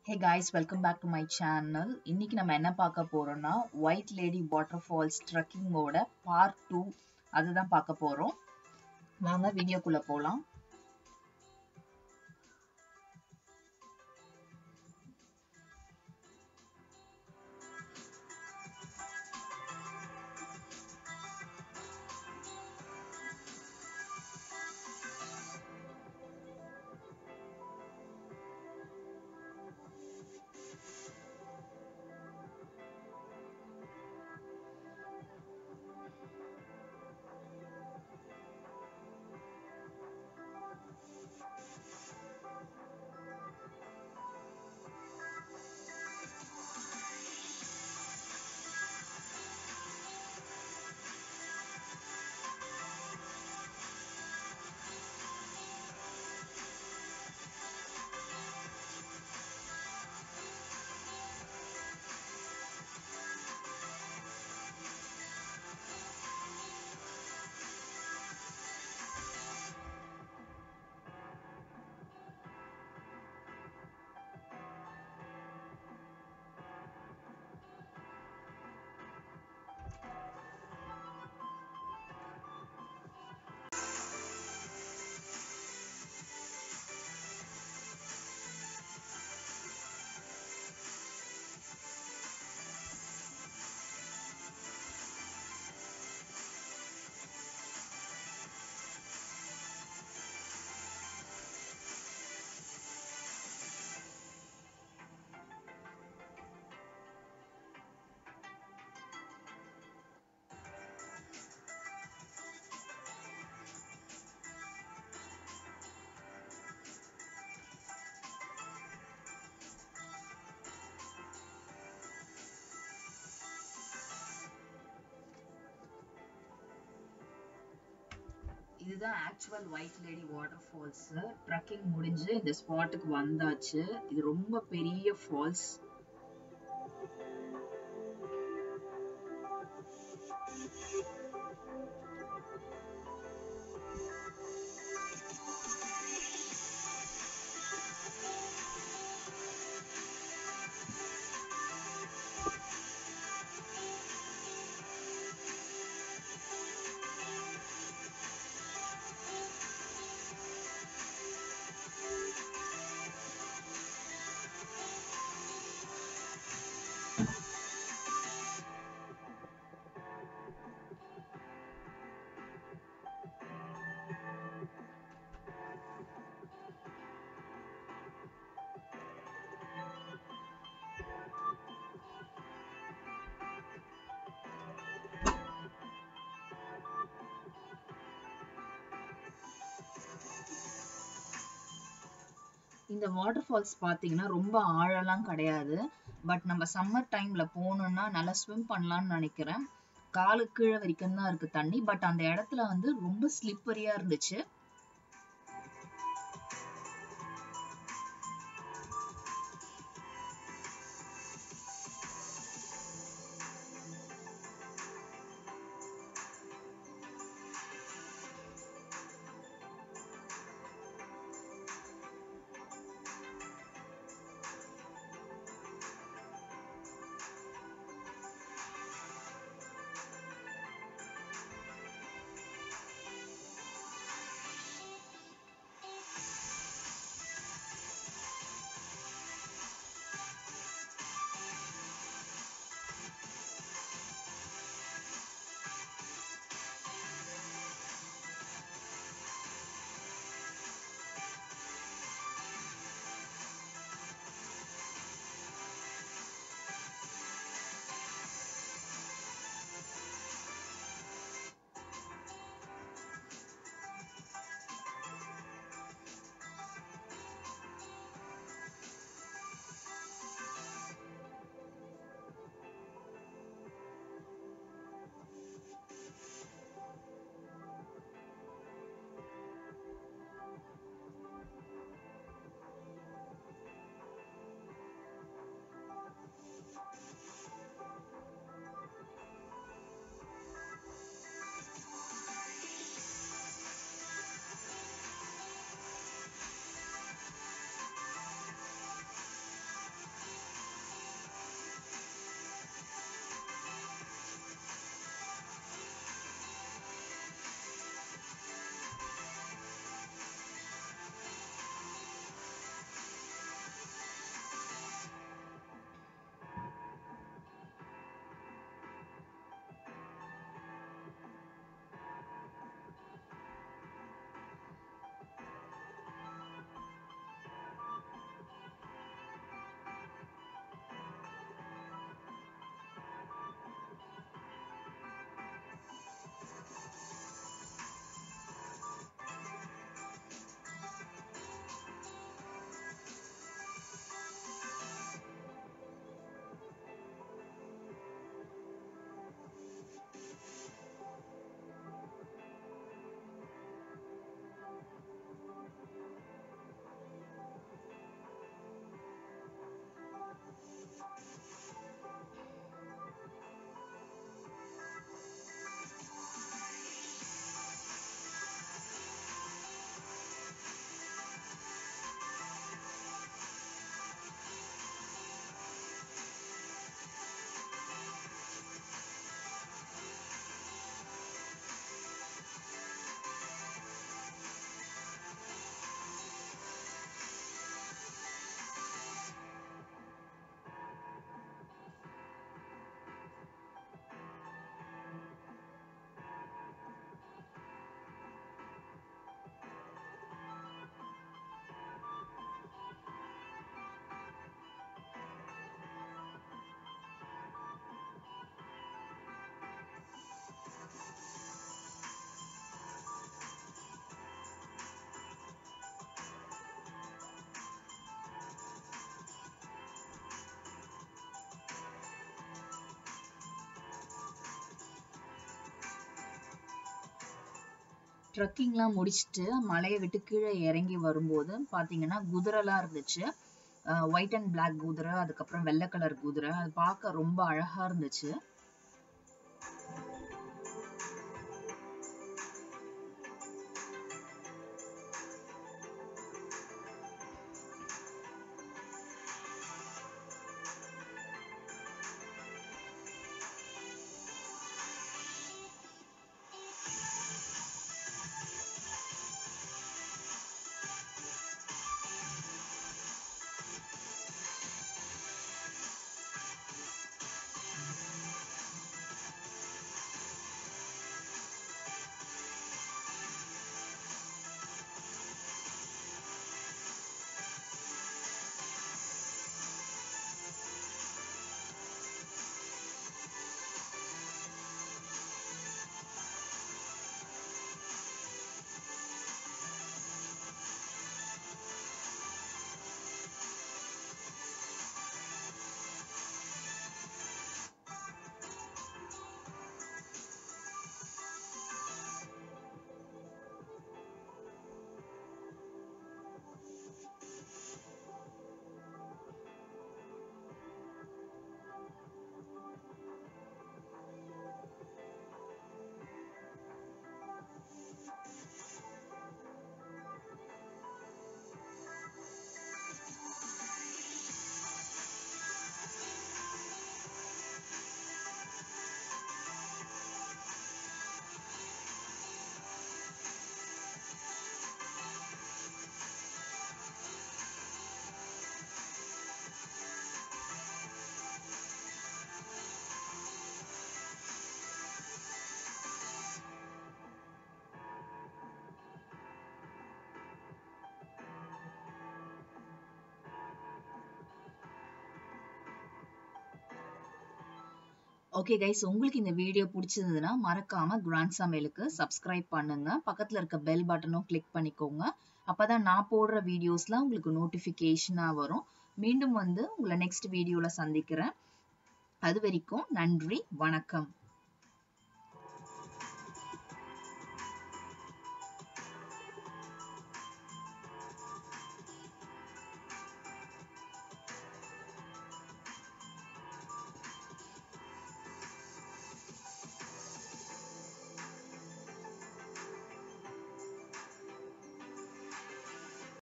hey guys welcome back to my channel இன்னைக்கு நம்ம என்ன பார்க்க போறோம்னா ஒயிட் லேடி வாட்டர் ஃபால்ஸ் ட்ரெக்கிங்கோட பார்ட் டூ அதுதான் பார்க்க போறோம் வாங்க வீடியோக்குள்ள போலாம் இதுதான் actual white lady water falls trekking முடிஞ்சு இந்த ஸ்பாட்டுக்கு வந்தாச்சு இது ரொம்ப பெரிய ஃபால்ஸ் இந்த வாட்டர் ஃபால்ஸ் பார்த்தீங்கன்னா ரொம்ப ஆழலாம் கிடையாது பட் நம்ம சம்மர் டைம்ல போனோம்னா நல்லா ஸ்விம் பண்ணலாம்னு நினைக்கிறேன் காலு கீழே வரைக்கும் தான் இருக்கு தண்ணி பட் அந்த இடத்துல வந்து ரொம்ப ஸ்லிப்பரியா இருந்துச்சு ட்ரக்கிங்லாம் முடிச்சுட்டு மலையை விட்டு கீழே இறங்கி வரும்போது பார்த்தீங்கன்னா குதிரைலாம் இருந்துச்சு ஒயிட் அண்ட் பிளாக் குதிரை அதுக்கப்புறம் வெள்ளை கலர் குதிரை அது பார்க்க ரொம்ப அழகா இருந்துச்சு ஓகே கைஸ் உங்களுக்கு இந்த வீடியோ பிடிச்சிருந்ததுன்னா மறக்காம கிராண்ட் சமையலுக்கு சப்ஸ்கிரைப் பண்ணுங்க பக்கத்துல இருக்க பெல் பட்டனும் கிளிக் பண்ணிக்கோங்க அப்பதான் நான் போடுற வீடியோஸ்லாம் உங்களுக்கு நோட்டிஃபிகேஷனா வரும் மீண்டும் வந்து உங்களை நெக்ஸ்ட் வீடியோல சந்திக்கிறேன் அது வரைக்கும் நன்றி வணக்கம்